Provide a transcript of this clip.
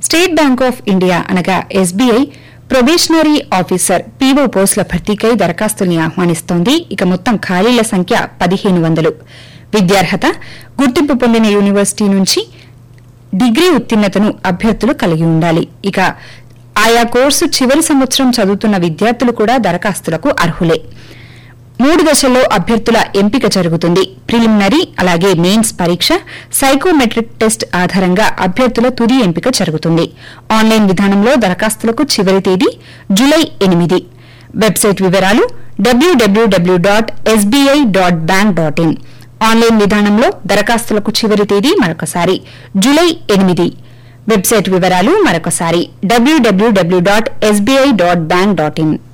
state Bank of India అనగా SBI probationary officer PO పోస్టుల భర్తీకై దరఖాస్తుల్ని ఆహ్వానిస్తోంది ఇక మొత్తం ఖాళీల సంఖ్య పదిహేను వందలు విద్యార్హత గుర్తింపు పొందిన యూనివర్సిటీ నుంచి డిగ్రీ ఉత్తీర్ణతను అభ్యర్థులు కలిగి ఉండాలి ఇక ఆయా కోర్సు చివరి సంవత్సరం చదువుతున్న విద్యార్థులు కూడా దరఖాస్తులకు అర్హులే మూడు దశల్లో అభ్యర్థుల ఎంపిక జరుగుతుంది ప్రిలిమినరీ అలాగే మెయిన్స్ పరీక్ష సైకోమెట్రిక్ టెస్ట్ ఆధారంగా అభ్యర్థుల తుది ఎంపిక జరుగుతుంది ఆన్లైన్ విధానంలో దరఖాస్తులకు చివరి తేదీ జులై ఎనిమిది వెబ్సైట్ వివరాలు W W W dot SBI dot bank dot in online విధానంలో దరఖాస్తులకు చివరి తేదీ మరొకసారి జులై ఎనిమిది వెబ్సైట్ వివరాలు మరొకసారి W W W dot SBI dot bank dot in